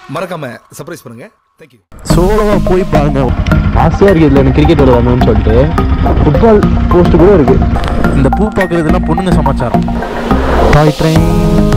மறக்காம சர்ப்ரைஸ் பண்ணுங்க தேங்க்யூ சோலோவாக போய் பாருங்க ஆசையாக இருக்குது இதில் எனக்கு கிரிக்கெட் விளையாடணும்னு சொல்லிட்டு ஃபுட்பால் போஸ்ட் கூட இருக்குது இந்த பூ பார்க்குறதுலாம் பொண்ணுங்க சமாச்சாரம் டாய் ட்ரெயின்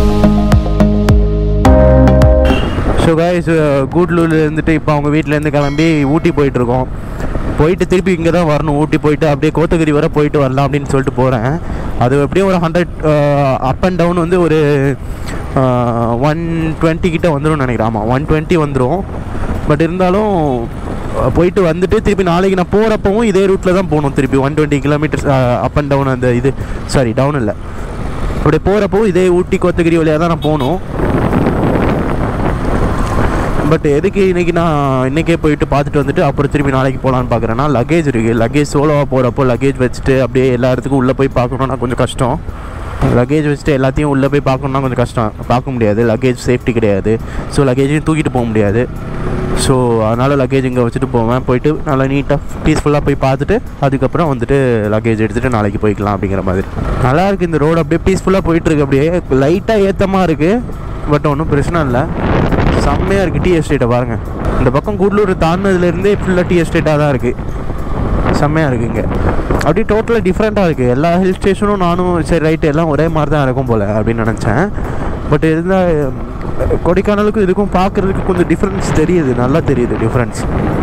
ஸோ காய்ஸ் கூட்லூர்ல இருந்துட்டு இப்போ அவங்க வீட்டிலேருந்து கிளம்பி ஊட்டி போயிட்டுருக்கோம் போயிட்டு திருப்பி இங்கே தான் வரணும் ஊட்டி போயிட்டு அப்படியே கோத்தகிரி வரை போயிட்டு வரலாம் அப்படின்னு சொல்லிட்டு போகிறேன் அது எப்படியும் ஒரு ஹண்ட்ரட் அப் அண்ட் டவுன் வந்து ஒரு ஒன் டுவெண்ட்டி கிட்ட வந்துடும் நினைக்கிறேன் ஆமாம் ஒன் டுவெண்ட்டி வந்துடும் பட் இருந்தாலும் அஹ், போயிட்டு வந்துட்டு திருப்பி நாளைக்கு நான் போகிறப்பவும் இதே ரூட்டில் தான் போகணும் திருப்பி one twenty kilometres up and down அந்த இது சாரி டவுன் இல்லை அப்படியே போகிறப்போ இதே ஊட்டி கோத்தகிரி வழியாக தான் நான் போகணும் பட் எதுக்கு இன்னைக்கு நான் இன்றைக்கே போயிட்டு பார்த்துட்டு வந்துட்டு அப்புறம் திருப்பி நாளைக்கு போகலான்னு பார்க்குறேன்னா லக்கேஜ் இருக்குது லக்கேஜ் சோலோவாக போகிறப்போ லக்கேஜ் வச்சுட்டு அப்படியே எல்லா இடத்துக்கும் உள்ளே போய் பார்க்கணுன்னா கொஞ்சம் கஷ்டம் லக்கேஜ் வச்சுட்டு எல்லாத்தையும் உள்ளே போய் பார்க்கணுன்னா கொஞ்சம் கஷ்டம் பார்க்க முடியாது லக்கேஜ் சேஃப்டி கிடையாது ஸோ லக்கேஜையும் தூக்கிட்டு போக முடியாது ஸோ அதனால் லக்கேஜ் இங்கே வச்சுட்டு போவேன் போயிட்டு நல்லா நீட்டாக பீஸ்ஃபுல்லாக போய் பார்த்துட்டு அதுக்கப்புறம் வந்துட்டு லக்கேஜ் எடுத்துகிட்டு நாளைக்கு போய்க்கலாம் அப்படிங்கிற மாதிரி நல்லா இருக்குது இந்த ரோடு அப்படியே பீஸ்ஃபுல்லாக போயிட்டுருக்கு அப்படியே லைட்டாக ஏற்றமாக இருக்குது பட் ஒன்றும் பிரச்சனை இல்லை செம்மையாக இருக்குது டீ எஸ்டேட்டை பாருங்கள் இந்த பக்கம் கூடலூர் தாண்டினதுலேருந்தே ஃபுல்லாக டீ எஸ்டேட்டாக தான் இருக்குது செம்மையாக இருக்குங்க அப்படியே டோட்டலாக டிஃப்ரெண்ட்டாக இருக்குது எல்லா ஹில் ஸ்டேஷனும் நானும் சரி ரைட்டு எல்லாம் ஒரே மாதிரி தான் இருக்கும் போல் அப்படின்னு நினச்சேன் பட் இருந்தால் கொடைக்கானலுக்கும் இதுக்கும் பார்க்குறதுக்கு கொஞ்சம் டிஃப்ரென்ஸ் தெரியுது நல்லா தெரியுது டிஃப்ரென்ஸ்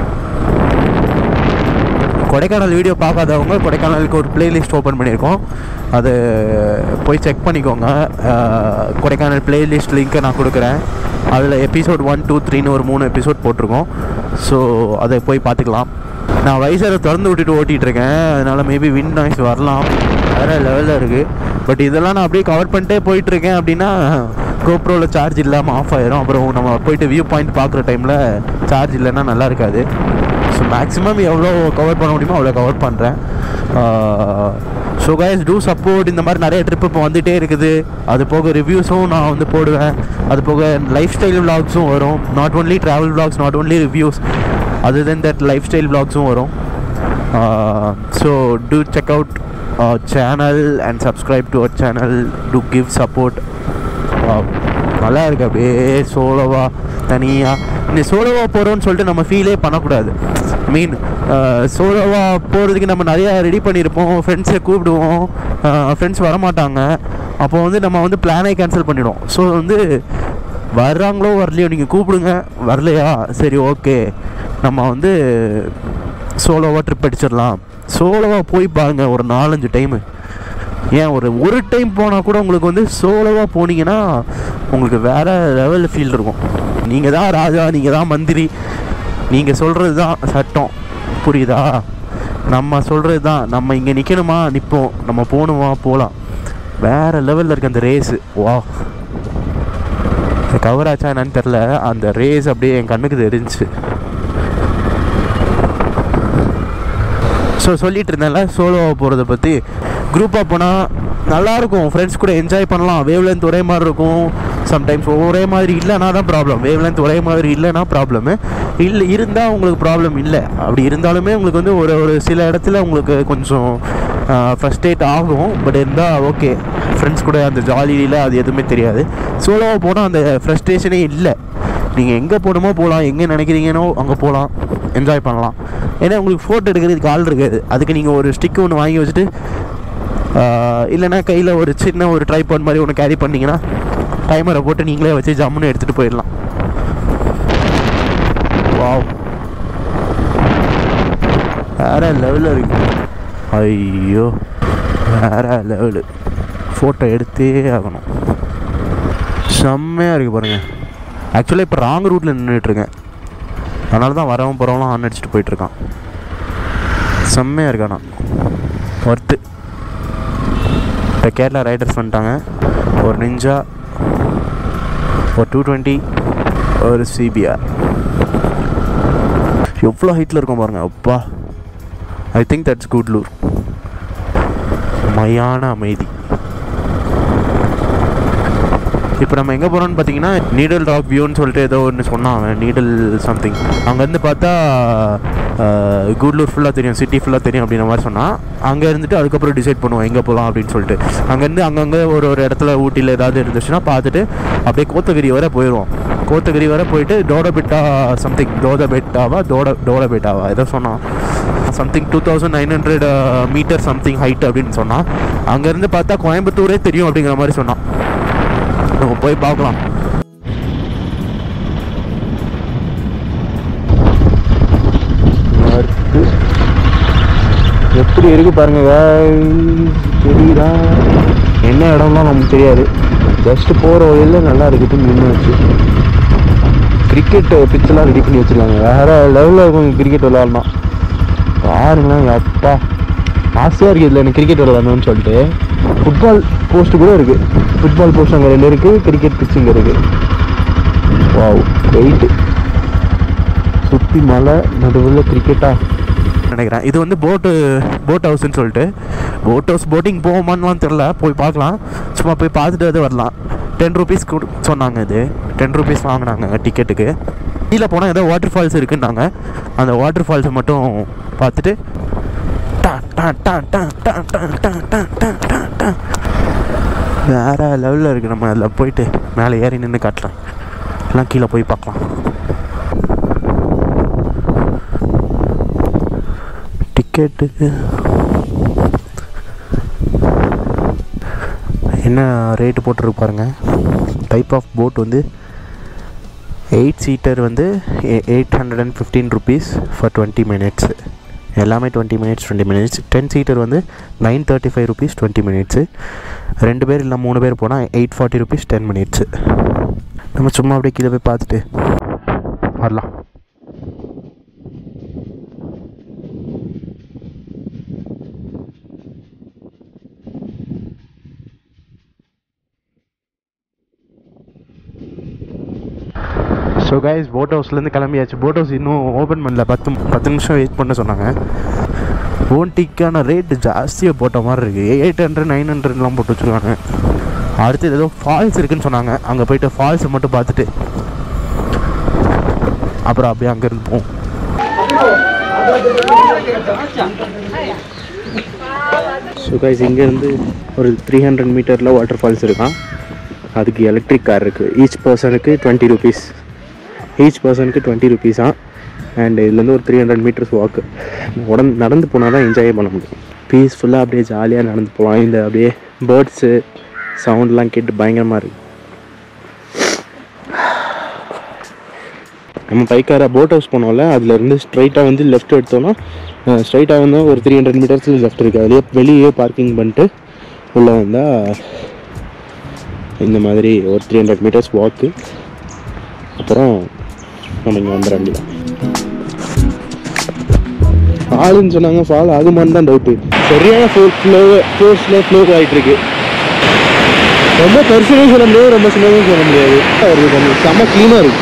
கொடைக்கானல் வீடியோ பார்க்காதவங்க கொடைக்கானலுக்கு ஒரு பிளேலிஸ்ட் ஓப்பன் பண்ணியிருக்கோம் அது போய் செக் பண்ணிக்கோங்க அஹ், கொடைக்கானல் பிளேலிஸ்ட் லிங்க்கை நான் கொடுக்குறேன் அதில் எபிசோட் ஒன் டூ த்ரீன்னு ஒரு மூணு எபிசோட் போட்டிருக்கோம் ஸோ அதை போய் பார்த்துக்கலாம் நான் வைசரை திறந்து விட்டுட்டு ஓட்டிகிட்டு இருக்கேன் அதனால் மேபி விண்ட் நாய்ஸ் வரலாம் வேறு லெவலில் இருக்குது பட் இதெல்லாம் நான் அப்படியே கவர் பண்ணிட்டே போயிட்டுருக்கேன் அப்படின்னா கோப்ரோவில் சார்ஜ் இல்லாமல் ஆஃப் ஆயிரும் அப்புறம் நம்ம போயிட்டு வியூ பாயிண்ட் பார்க்குற டைமில் சார்ஜ் இல்லைன்னா நல்லா இருக்காது ஸோ மேக்ஸிமம் எவ்வளோ கவர் பண்ண முடியுமோ அவ்வளோ கவர் பண்ணுறேன் ஸோ கைஸ் டூ சப்போர்ட் இந்த மாதிரி நிறைய ட்ரிப் இப்போ வந்துகிட்டே இருக்குது அது போக ரிவ்யூஸும் நான் வந்து போடுவேன் அது போக லைஃப் ஸ்டைல் விலாக்ஸும் வரும் not only travel vlogs not only reviews அது தென் தட் லைஃப் ஸ்டைல் விலாக்ஸும் வரும் so do check out channel and subscribe to our channel to give support நல்லா இருக்கு அப்படியே சோலோவா தனியாக இந்த சோலோவா போகிறோன்னு சொல்லிட்டு நம்ம ஃபீலே பண்ணக்கூடாது மீன் சோலோவா போகிறதுக்கு நம்ம நிறையா ரெடி பண்ணியிருப்போம் ஃப்ரெண்ட்ஸை கூப்பிடுவோம் ஃப்ரெண்ட்ஸ் வரமாட்டாங்க அப்போ வந்து நம்ம வந்து பிளானே கேன்சல் பண்ணிடுவோம் ஸோ வந்து வர்றாங்களோ வரலையோ நீங்கள் கூப்பிடுங்க வரலையா சரி ஓகே நம்ம வந்து சோலோவாக ட்ரிப் அடிச்சிடலாம் சோலோவாக போய் பாருங்க ஒரு நாலஞ்சு டைமு ஏன் ஒரு ஒரு டைம் போனால் கூட உங்களுக்கு வந்து சோலோவாக போனீங்கன்னா உங்களுக்கு வேறு லெவலில் ஃபீல் இருக்கும் நீங்கள் தான் ராஜா நீங்கள் தான் மந்திரி நீங்கள் சொல்கிறது தான் சட்டம் புரியுதா நம்ம சொல்கிறது தான் நம்ம இங்கே நிற்கணுமா நிற்போம் நம்ம போகணுமா போகலாம் வேறு லெவலில் இருக்க அந்த ரேஸு வா கவர் ஆச்சா என்னன்னு தெரில அந்த ரேஸ் அப்படியே என் கண்ணுக்கு தெரிஞ்சுச்சு ஸோ சொல்லிட்டு இருந்தேன்ல சோலோவாக போகிறத பற்றி குரூப்பாக போனால் நல்லாயிருக்கும் ஃப்ரெண்ட்ஸ் கூட என்ஜாய் பண்ணலாம் வேவ் லென்த் ஒரே மாதிரி இருக்கும் சம்டைம்ஸ் ஒரே மாதிரி இல்லைனா தான் ப்ராப்ளம் வேவ் லென்த் ஒரே மாதிரி இல்லைனா ப்ராப்ளமு இல்லை இருந்தால் உங்களுக்கு ப்ராப்ளம் இல்லை அப்படி இருந்தாலுமே உங்களுக்கு வந்து ஒரு ஒரு சில இடத்துல உங்களுக்கு கொஞ்சம் ஃப்ரஸ்ட்ரேட் ஆகும் பட் இருந்தால் ஓகே ஃப்ரெண்ட்ஸ் கூட அந்த ஜாலியில் அது எதுவுமே தெரியாது சோலோவாக போனால் அந்த ஃப்ரஸ்ட்ரேஷனே இல்லை நீங்கள் எங்கே போகணுமோ போகலாம் எங்கே நினைக்கிறீங்கனோ அங்கே போகலாம் என்ஜாய் பண்ணலாம் ஏன்னா உங்களுக்கு ஃபோட்டோ எடுக்கிறதுக்கு ஆள் இருக்காது அதுக்கு நீங்கள் ஒரு ஸ்டிக் ஒன்று வாங்கி வச்சுட்டு ஆஹ், இல்லைன்னா கையில் ஒரு சின்ன ஒரு ட்ரைபாட் மாதிரி ஒன்று கேரி பண்ணிங்கன்னா டைமரை போட்டு நீங்களே வச்சு ஜம்முன்னு எடுத்துகிட்டு போயிடலாம் வாவ் வேற லெவலில் இருக்கு ஐயோ வேற லெவலு ஃபோட்டோ எடுத்தே ஆகணும் செம்மையாக இருக்குது பாருங்கள் ஆக்சுவலாக இப்போ ராங் ரூட்டில் நின்றுட்டுருக்கேன் அதனால தான் வரவன் போகிறவங்களாம் ஆன் அடிச்சுட்டு போயிட்டுருக்கான் செம்மையாக இருக்கானா ஒர்த்து இப்போ கேரளா ரைடர்ஸ் வந்துட்டாங்க ஒரு நிஞ்சா ஒரு டூ டுவெண்ட்டி ஒரு சிபிஆர் எவ்வளோ ஹைட்டில் இருக்கும் பாருங்க அப்பா ஐ திங்க் தட்ஸ் குட்லூர் மயான அமைதி இப்போ நம்ம எங்கே போகிறோம்னு பார்த்தீங்கன்னா நீடல் ராக் வியூன்னு சொல்லிட்டு ஏதோ ஒன்று சொன்னான் அவன் நீடல் சம்திங் அங்கேருந்து பார்த்தா அஹ், கூடலூர் ஃபுல்லாக தெரியும் சிட்டி ஃபுல்லாக தெரியும் அப்படின்ற மாதிரி சொன்னான் அங்கே இருந்துட்டு அதுக்கப்புறம் டிசைட் பண்ணுவோம் எங்கே போகலாம் அப்படின்னு சொல்லிட்டு அங்கேருந்து அங்கங்கே ஒரு ஒரு இடத்துல ஊட்டியில் ஏதாவது இருந்துச்சுன்னா பார்த்துட்டு அப்படியே கோத்தகிரி வரை போயிடுவோம் கோத்தகிரி வரை போயிட்டு டோடபெட்டா சம்திங் டோடபெட்டாவா டோட டோடபெட்டாவா ஏதோ சொன்னான் something two thousand nine hundred metre something height அப்படின்னு சொன்னான் அங்கேருந்து பார்த்தா கோயம்புத்தூரே தெரியும் அப்படிங்கிற மாதிரி சொன்னான் நம்ம போய் பார்க்கலாம் அடுத்து எப்படி இருக்கு பாருங்க guys. தெரியுதா என்ன இடம்லாம் நமக்கு தெரியாது ஜஸ்ட் போகிற வழியில் நல்லா இருக்குது நின்று வச்சு கிரிக்கெட் பிச்செல்லாம் ரெடி பண்ணி வச்சிருக்காங்க வேற லெவலில் இருக்கும் கிரிக்கெட் விளாட்லாம் பாருங்களேன் அப்பா ஆசையாக இருக்குது இதில் எனக்கு கிரிக்கெட் விளாடணும்னு சொல்லிட்டு ஃபுட்பால் போஸ்ட் கூட இருக்குது ஃபுட்பால் போஸ்ட் அங்கே ரெண்டு இருக்குது கிரிக்கெட் பிச் இங்கே இருக்குது வாவ் வெயிட்டு சுற்றி மலை நடுவில் கிரிக்கெட்டா நினைக்கிறேன் இது வந்து போட்டு போட் ஹவுஸ்னு சொல்லிட்டு போட் ஹவுஸ் போட்டிங் போவோமான்லாம் தெரில போய் பார்க்கலாம் சும்மா போய் பார்த்துட்டு வந்து வரலாம் டென் ருபீஸ் கொடு சொன்னாங்க இது டென் ருபீஸ் வாங்கினாங்க டிக்கெட்டுக்கு கீழே போனால் ஏதோ வாட்டர் ஃபால்ஸ் இருக்குன்னாங்க அந்த வாட்டர் ஃபால்ஸை மட்டும் பார்த்துட்டு டா, டா, டா, டா, டா, டா, டா, டா, டா, டா, டா. வேற லெவலில் இருக்குது நம்ம அதில் போயிட்டு மேலே ஏறி நின்று காட்டுறேன் எல்லாம் கீழே போய் பார்க்கலாம் டிக்கெட்டு என்ன ரேட்டு போட்டிருக்கு பாருங்க டைப் ஆஃப் போட் வந்து எயிட் சீட்டர் வந்து eight hundred and fifteen rupees for twenty minutes எல்லாமே twenty minutes twenty minutes ten seater வந்து nine thirty five rupees twenty minutes ரெண்டு பேர் இல்லை மூணு பேர் போனால் eight forty rupees ten minutes நம்ம சும்மா அப்படியே கீழே போய் பார்த்துட்டு வரலாம் ஸோ கைஸ் போட் ஹவுஸ்லேருந்து கிளம்பியாச்சு போட் ஹவுஸ் இன்னும் ஓப்பன் பண்ணல பத்து பத்து நிமிஷம் வெயிட் பண்ண சொன்னாங்க ஓன்டிக்கான ரேட்டு ஜாஸ்தியாக போட்ட மாதிரி இருக்குது எயிட் ஹண்ட்ரட் நைன் ஹண்ட்ரட்லாம் போட்டு வச்சுருக்காங்க அடுத்தது ஏதோ ஃபால்ஸ் இருக்குன்னு சொன்னாங்க அங்கே போயிட்டு ஃபால்ஸை மட்டும் பார்த்துட்டு அப்புறம் அப்படியே அங்கேருந்து போவோம் ஸோ கைஸ் இங்கேருந்து ஒரு த்ரீ ஹண்ட்ரட் மீட்டரில் வாட்டர் ஃபால்ஸ் இருக்கான் அதுக்கு எலக்ட்ரிக் கார் இருக்குது ஈச் பர்சனுக்கு டுவெண்ட்டி ருபீஸ் ஈச் பர்சனுக்கு டுவெண்ட்டி ருபீஸா அண்ட் இதுலேருந்து ஒரு த்ரீ ஹண்ட்ரட் மீட்டர்ஸ் வாக்கு உடம்பு நடந்து போனால் தான் என்ஜாய் பண்ண முடியும் பீஸ்ஃபுல்லாக அப்படியே ஜாலியாக நடந்து போகலாம் இந்த அப்படியே பேர்ட்ஸு சவுண்ட்லாம் கேட்டு பயங்கரமாக இருக்குது நம்ம பைக்கார போட் ஹவுஸ் போனோம்ல அதுலேருந்து ஸ்ட்ரைட்டாக வந்து லெஃப்ட் எடுத்தோன்னா ஸ்ட்ரைட்டாக வந்து ஒரு த்ரீ ஹண்ட்ரட் மீட்டர்ஸில் லெஃப்ட் இருக்குது அதுலேயே வெளியே பார்க்கிங் பண்ணிட்டு உள்ளே வந்தால் இந்த மாதிரி ஒரு த்ரீ ஹண்ட்ரட் மீட்டர்ஸ் வாக்கு அப்புறம் நம்ம இங்கே வந்துட வேண்டியதான் ஃபால்னு சொன்னாங்க ஃபால் ஆகுமான்னு தான் டவுட்டு சரியான ஃபோர் ஃப்ளோ ஃபோர்ஸில் ஃப்ளோ ஆகிட்டு இருக்கு ரொம்ப பெருசுன்னு சொல்ல முடியாது ரொம்ப சின்னதும் சொல்ல முடியாது ஒரு கொஞ்சம் செம்ம க்ளீனாக இருக்கு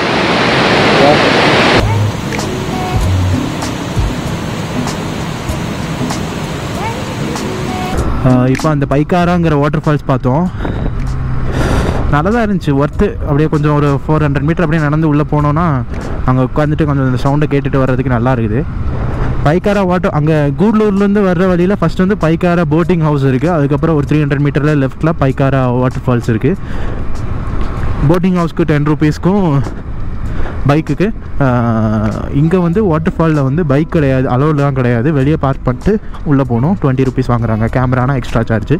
இப்போ அந்த பைக்காராங்கிற வாட்டர் ஃபால்ஸ் பார்த்தோம் நல்லா தான் இருந்துச்சு ஒர்த்து அப்படியே கொஞ்சம் ஒரு ஃபோர் ஹண்ட்ரட் மீட்டர் அப்படியே நடந்து உள்ளே போனோன்னா அங்கே உட்காந்துட்டு கொஞ்சம் அந்த சவுண்டை கேட்டுட்டு வர்றதுக்கு நல்லா இருக்குது பைக்காரா வாட்டர் அங்கே கூடலூர்லேருந்து வர்ற வழியில் ஃபஸ்ட் வந்து பைக்காரா போட்டிங் ஹவுஸ் இருக்குது அதுக்கப்புறம் ஒரு த்ரீ ஹண்ட்ரட் மீட்டரில் லெஃப்ட்டில் பைக்காரா வாட்டர் ஃபால்ஸ் இருக்குது போட்டிங் ஹவுஸ்க்கு டென் ருபீஸ்க்கும் பைக்குக்கு இங்கே வந்து வாட்டர் ஃபாலில் வந்து பைக் கிடையாது அலோவ்லாம் கிடையாது வெளியே பார்க் பண்ணிட்டு உள்ளே போகணும் டுவெண்ட்டி ருபீஸ் வாங்குறாங்க கேமரானா எக்ஸ்ட்ரா சார்ஜ்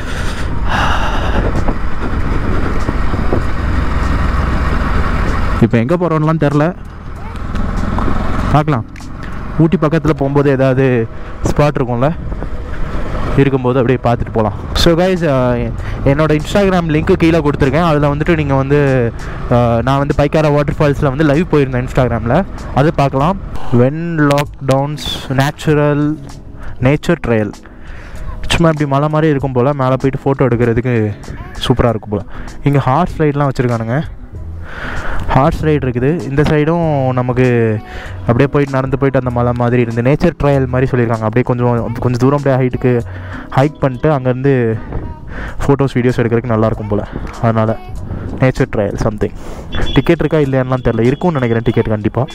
இப்போ எங்கே போகிறோம்லாம் தெரில பார்க்கலாம் ஊட்டி பக்கத்தில் போகும்போது ஏதாவது ஸ்பாட் இருக்கும்ல இருக்கும்போது அப்படியே பார்த்துட்டு போகலாம் ஸோ கைஸ் என்னோட இன்ஸ்டாகிராம் லிங்க்கு கீழே கொடுத்துருக்கேன் அதில் வந்துட்டு நீங்கள் வந்து அஹ், நான் வந்து பைக்காரா வாட்டர் ஃபால்ஸில் வந்து லைவ் போயிருந்தேன் இன்ஸ்டாகிராமில் அது பார்க்கலாம் when lockdowns natural nature trail சும்மா இப்படி மலை மாதிரி இருக்கும் போல் மேலே போயிட்டு ஃபோட்டோ எடுக்கிறதுக்கு சூப்பராக இருக்கும் போல் இங்கே ஹார்ஸ் ரைட்லாம் வச்சுருக்கானுங்க ஹார்ஸ் ரைடு இருக்குது இந்த சைடும் நமக்கு அப்படியே போயிட்டு நடந்து போயிட்டு அந்த மலை மாதிரி இருந்து நேச்சர் ட்ரையல் மாதிரி சொல்லியிருக்காங்க அப்படியே கொஞ்சம் கொஞ்சம் தூரம் அப்படியே ஹைட்டுக்கு ஹைக் பண்ணிட்டு அங்கேருந்து ஃபோட்டோஸ் வீடியோஸ் எடுக்கிறதுக்கு நல்லாயிருக்கும் போல் அதனால் நேச்சர் ட்ரையல் சம்திங் டிக்கெட் இருக்கா இல்லையான்லாம் தெரில இருக்கும்னு நினைக்கிறேன் டிக்கெட் கண்டிப்பாக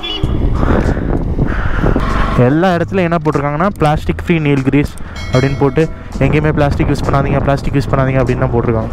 எல்லா இடத்துலையும் என்ன போட்டிருக்காங்கன்னா பிளாஸ்டிக் ஃப்ரீ நீல் கிரீஸ் அப்படின்னு போட்டு எங்கேயுமே பிளாஸ்டிக் யூஸ் பண்ணாதீங்க பிளாஸ்டிக் யூஸ் பண்ணாதீங்க அப்படின்னு தான் போட்டிருக்காங்க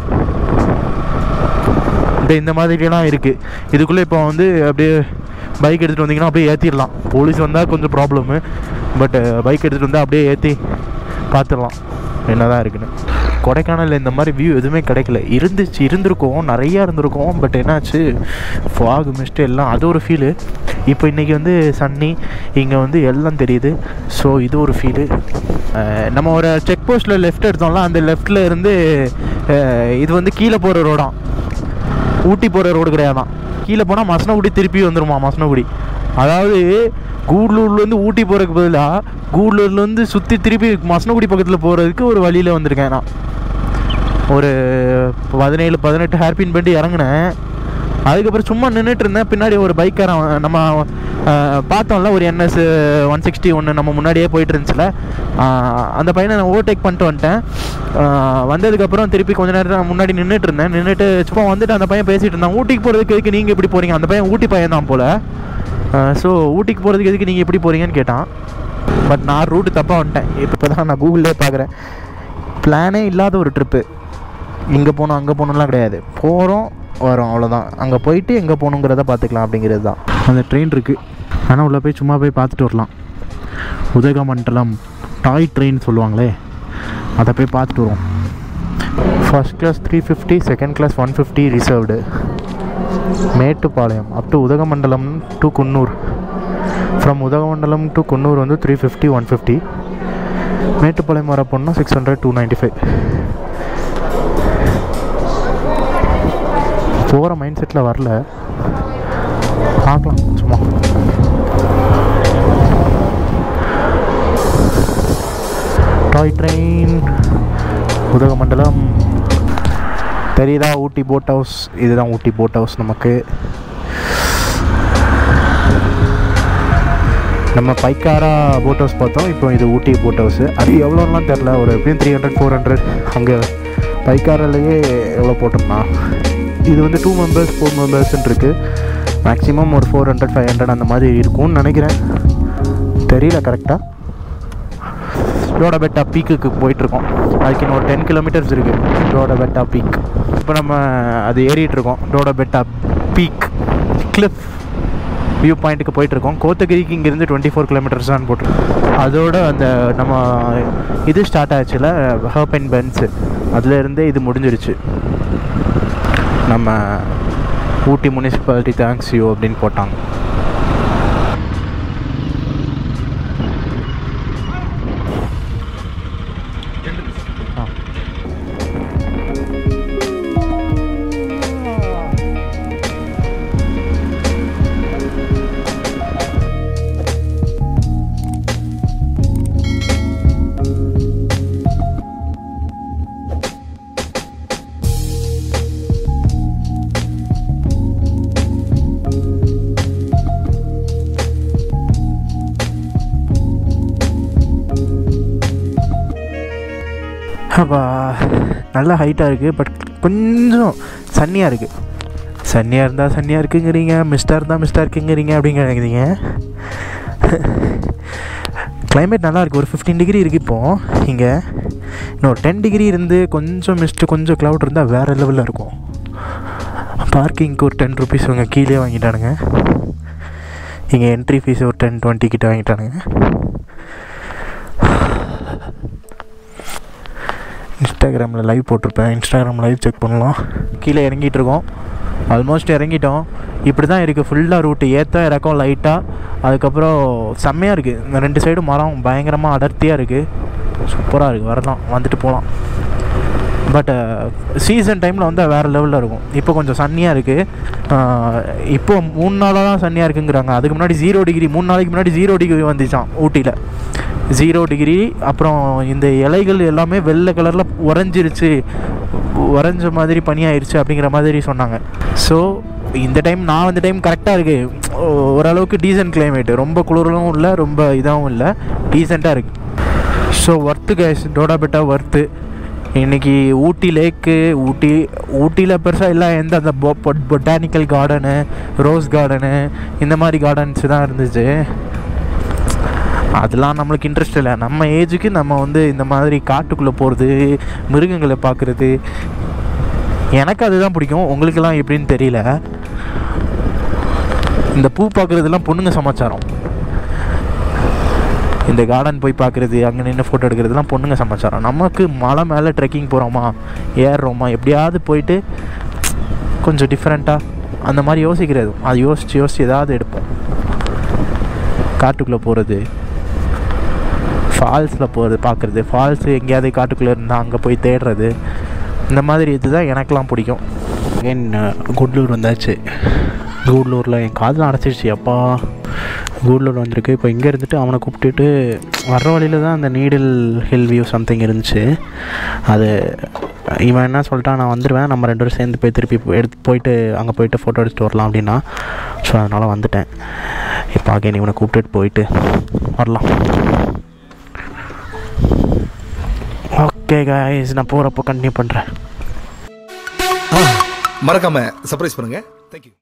இப்போ இந்த மாதிரிலாம் இருக்குது இதுக்குள்ளே இப்போ வந்து அப்படியே பைக் எடுத்துகிட்டு வந்தீங்கன்னா அப்படியே ஏற்றிடலாம் போலீஸ் வந்தால் கொஞ்சம் ப்ராப்ளமு பட் பைக் எடுத்துகிட்டு வந்தால் அப்படியே ஏற்றி பார்த்துடலாம் என்ன தான் இருக்குன்னு கொடைக்கானலில் இந்த மாதிரி வியூ எதுவுமே கிடைக்கல இருந்துச்சு இருந்திருக்கும் நிறையா இருந்திருக்கும் பட் என்னாச்சு ஃபாக் மிஸ்ட்டு எல்லாம் அது ஒரு ஃபீலு இப்போ இன்றைக்கி வந்து சன்னி இங்கே வந்து எல்லாம் தெரியுது ஸோ இது ஒரு ஃபீலு நம்ம ஒரு செக் போஸ்ட்டில் லெஃப்ட் எடுத்தோம்ல அந்த லெஃப்ட்டில் இருந்து அஹ், இது வந்து கீழே போகிற ரோடாம் ஊட்டி போகிற ரோடு கிடையாதான் கீழே போனால் மசனகுடி திருப்பி வந்துருமா மசனகுடி அதாவது கூடலூர்லேருந்து ஊட்டி போகிறதுக்கு பதிலாக கூடலூர்லேருந்து சுற்றி திருப்பி மசனகுடி பக்கத்தில் போகிறதுக்கு ஒரு வழியில் வந்திருக்கேன் நான் ஒரு பதினேழு பதினெட்டு ஹேர்பின் பண்ணி இறங்கினேன் அதுக்கப்புறம் சும்மா நின்றுட்டு இருந்தேன் பின்னாடி ஒரு பைக்காரன் நம்ம அஹ், பார்த்தோம்ல ஒரு என்எஸ் ஒன் சிக்ஸ்டி ஒன்று நம்ம முன்னாடியே போயிட்டு இருந்துச்சுல அஹ், அந்த பையனை நான் ஓவர்டேக் பண்ணிட்டு வந்துட்டேன் அஹ், வந்ததுக்கப்புறம் திருப்பி கொஞ்ச நேரம் நான் முன்னாடி நின்றுட்டு இருந்தேன் நின்றுட்டு சும்மா வந்துட்டு அந்த பையன் பேசிகிட்டு இருந்தான் ஊட்டிக்கு போகிறதுக்கு எதுக்கு நீங்கள் எப்படி போகிறீங்க அந்த பையன் ஊட்டி பையன் தான் போல் ஸோ ஊட்டிக்கு போகிறதுக்கு எதுக்கு நீங்கள் எப்படி போகிறீங்கன்னு கேட்டான் பட் நான் ரூட்டு தப்பாக வந்துட்டேன் இப்போ தான் நான் கூகுள்லேயே பார்க்குறேன் பிளானே இல்லாத ஒரு ட்ரிப்பு இங்கே போகணும் அங்கே போகணும்லாம் கிடையாது போகிறோம் வரோம் அவ்வளோதான் அங்கே போயிட்டு எங்கே போகணுங்கிறத பார்த்துக்கலாம் அப்படிங்கிறது தான் அந்த ட்ரெயின் இருக்குது ஆனால் உள்ளே போய் சும்மா போய் பார்த்துட்டு வரலாம் உதகமண்டலம் டாய் ட்ரெயின் சொல்லுவாங்களே அதை போய் பார்த்துட்டு வருவோம் first class three fifty second class one fifty reserved Mettupalayam up to Udhagamandalam to Coonoor from Udhagamandalam to Coonoor வந்து three fifty one fifty Mettupalayam வர போனால் six hundred two ninety five போகிற மைண்ட் செட்டில் வரல பார்க்கலாம் சும்மா டாய் ட்ரெயின் உதகமண்டலம் தெரியுதா ஊட்டி போட் ஹவுஸ் இதுதான் ஊட்டி போட் ஹவுஸ் நமக்கு நம்ம பைக்காரா போட் ஹவுஸ் பார்த்தோம் இப்போ இது ஊட்டி போட் ஹவுஸு அது எவ்வளோலாம் தெரில ஒரு எப்படியும் த்ரீ ஹண்ட்ரட் ஃபோர் ஹண்ட்ரட் அங்கே பைக்காராலேயே எவ்வளோ போட்டிருந்தான் இது வந்து டூ மெம்பர்ஸ் ஃபோர் மெம்பர்ஸ்ன்னு இருக்குது மேக்ஸிமம் ஒரு ஃபோர் ஹண்ட்ரட் ஃபைவ் ஹண்ட்ரட் அந்த மாதிரி இருக்கும்னு நினைக்கிறேன் தெரியல கரெக்டாக டோடபெட்டா பீக்குக்கு போயிட்டுருக்கோம் அதுக்கு இன்னும் ஒரு டென் கிலோமீட்டர்ஸ் இருக்குது டோடபெட்டா பீக் இப்போ நம்ம அது ஏறிட்டு இருக்கோம் டோடபெட்டா பீக் கிளிஃப் வியூ பாயிண்ட்டுக்கு போயிட்டுருக்கோம் கோத்தகிரிக்கு இங்கேருந்து டுவெண்ட்டி ஃபோர் கிலோமீட்டர்ஸ் தான் போட்டிருக்கோம் அதோட அந்த நம்ம இது ஸ்டார்ட் ஆச்சுல ஹர்ப் அண்ட் பென்ஸு அதுலேருந்தே இது முடிஞ்சிருச்சு நம்ம ஊட்டி முனிசிபாலிட்டி தேங்க்ஸ் யூ அப்படின்னு போட்டாங்க ஆ அப்பா நல்ல ஹைட்டாக இருக்குது பட் கொஞ்சம் சன்னியாக இருக்குது சன்னியாக இருந்தால் சன்னியாக இருக்குங்கிறீங்க மிஸ்டாக இருந்தால் மிஸ்டாக இருக்குங்கிறீங்க அப்படிங்க நினைக்கிறீங்க கிளைமேட் நல்லா இருக்குது ஒரு ஃபிஃப்டீன் டிகிரி இருக்குது இப்போது இங்கே இன்னும் டென் டிகிரி இருந்து கொஞ்சம் மிஸ்ட்டு கொஞ்சம் க்ளவுட் இருந்தால் வேறு லெவலில் இருக்கும் பார்க்கிங்க்கு ஒரு டென் ருபீஸ் இவங்க கீழே வாங்கிட்டானுங்க இங்கே என்ட்ரி ஃபீஸ் ஒரு டென் டுவெண்ட்டி கிட்ட வாங்கிட்டானுங்க இன்ஸ்டாகிராமில் லைவ் போட்டிருப்பேன் இன்ஸ்டாகிராம் லைவ் செக் பண்ணலாம் கீழே இறங்கிட்டு இருக்கோம் ஆல்மோஸ்ட் இறங்கிட்டோம் இப்படி தான் இருக்குது ஃபுல்லாக ரூட்டு ஏற்ற இறக்கம் லைட்டாக அதுக்கப்புறம் செம்மையாக இருக்குது இந்த ரெண்டு சைடும் மரம் பயங்கரமாக அடர்த்தியாக இருக்குது சூப்பராக இருக்குது வரலாம் வந்துட்டு போகலாம் பட் சீசன் டைமில் வந்து வேறு லெவலில் இருக்கும் இப்போ கொஞ்சம் சன்னியாக இருக்குது இப்போ மூணு நாளாக தான் சன்னியாக இருக்குங்கிறாங்க அதுக்கு முன்னாடி ஜீரோ டிகிரி மூணு நாளைக்கு முன்னாடி ஜீரோ டிகிரி வந்துச்சான் ஊட்டியில் ஜீரோ டிகிரி அப்புறம் இந்த இலைகள் எல்லாமே வெள்ளை கலரில் உறைஞ்சிருச்சு உறைஞ்ச மாதிரி பனியாயிருச்சு அப்படிங்கிற மாதிரி சொன்னாங்க ஸோ இந்த டைம் நான் வந்த டைம் கரெக்டாக இருக்குது ஓரளவுக்கு டீசென்ட் கிளைமேட்டு ரொம்ப குளிரும் இல்லை ரொம்ப இதாகவும் இல்லை டீசெண்டாக இருக்குது ஸோ ஒர்த்து கேஸ் டோடா பெட்டா ஒர்த்து இன்றைக்கி ஊட்டி லேக்கு ஊட்டி ஊட்டியில் பெருசாக இல்லை எந்த அந்த பொ பொட்டானிக்கல் கார்டனு ரோஸ் கார்டனு இந்த மாதிரி கார்டன்ஸ் தான் இருந்துச்சு அதெல்லாம் நம்மளுக்கு இன்ட்ரெஸ்ட் இல்லை நம்ம ஏஜுக்கு நம்ம வந்து இந்த மாதிரி காட்டுக்குள்ளே போகிறது மிருகங்களை பார்க்குறது எனக்கு அதுதான் பிடிக்கும் உங்களுக்கெல்லாம் எப்படின்னு தெரியல இந்த பூ பார்க்குறதுலாம் பொண்ணுங்க சமாச்சாரம் இந்த கார்டன் போய் பார்க்குறது அங்கே நின்று ஃபோட்டோ எடுக்கிறதுலாம் பொண்ணுங்க சமாச்சாரம் நமக்கு மலை மேலே ட்ரெக்கிங் போகிறோமா ஏறுறோமா எப்படியாவது போயிட்டு கொஞ்சம் டிஃப்ரெண்ட்டாக அந்த மாதிரி யோசிக்கிறது அது யோசித்து யோசித்து ஏதாவது எடுப்போம் காட்டுக்குள்ளே போகிறது ஃபால்ஸில் போகிறது பார்க்குறது ஃபால்ஸு எங்கேயாவது காட்டுக்குள்ளே இருந்தால் அங்கே போய் தேடுறது இந்த மாதிரி இதுதான் எனக்கெலாம் பிடிக்கும் அகைன் குட்லூர் வந்தாச்சு கூடலூரில் என் காதில் அடைச்சிருச்சு அப்பா கூடலூர் வந்திருக்கு இப்போ இங்கே இருந்துட்டு அவனை கூப்பிட்டுட்டு வர்ற வழியில் தான் அந்த நீடில் ஹில் வியூ சம்திங் இருந்துச்சு அது இவன் என்ன சொல்லிட்டான் நான் வந்துடுவேன் நம்ம ரெண்டு பேரும் சேர்ந்து போய் திருப்பி போய் எடுத்து போயிட்டு அங்கே போயிட்டு ஃபோட்டோ எடுத்துகிட்டு வரலாம் அப்படின்னா ஸோ அதனால் வந்துட்டேன் இப்போ அகைன் இவனை கூப்பிட்டுட்டு போயிட்டு வரலாம் ஓகே காய்ஸ் நான் போகிறப்போ கண்டினியூ பண்ணுறேன் மறக்காம சர்ப்ரைஸ் பண்ணுங்க தேங்க்யூ